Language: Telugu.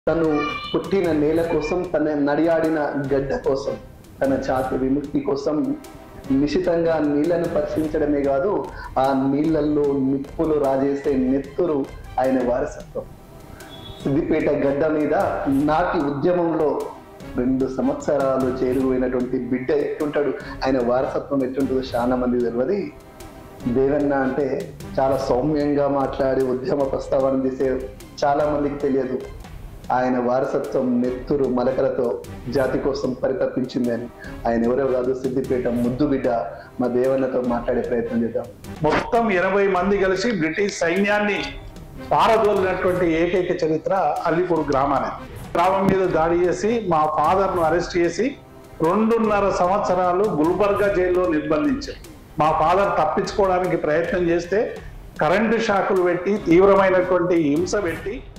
తను పుట్టిన నేల కోసం తన నడియాడిన గడ్డ కోసం తన జాతి విముక్తి కోసం నిశితంగా నీళ్లను పరిశీలించడమే కాదు ఆ నీళ్లలో నిప్పులు రాజేసే నెత్తురు ఆయన వారసత్వం సిద్దిపేట గడ్డ మీద నాటి ఉద్యమంలో రెండు సంవత్సరాలు చేరువైనటువంటి బిడ్డ ఎట్టుంటాడు ఆయన వారసత్వం ఎట్టుంటుందో చాలా మంది తెలియదు దేవన్న అంటే చాలా సౌమ్యంగా మాట్లాడి ఉద్యమ ప్రస్తావన చేసే చాలా మందికి తెలియదు ఆయన వారసత్వం నెత్తురు మలకలతో జాతి కోసం పరితపించిందని ఆయన ఎవరో కాదు సిద్దిపేట ముద్దు బిడ్డ మా దేవన్నతో మాట్లాడే ప్రయత్నం చేద్దాం మొత్తం ఇరవై మంది కలిసి బ్రిటిష్ సైన్యాన్ని పారదోలినటువంటి ఏకైక చరిత్ర అల్లిపూర్ గ్రామాన్ని గ్రామం మీద దాడి చేసి మా ఫాదర్ ను అరెస్ట్ చేసి రెండున్నర సంవత్సరాలు గుల్బర్గా జైల్లో నిర్బంధించారు మా ఫాదర్ తప్పించుకోవడానికి ప్రయత్నం చేస్తే కరెంటు షాకులు పెట్టి తీవ్రమైనటువంటి హింస పెట్టి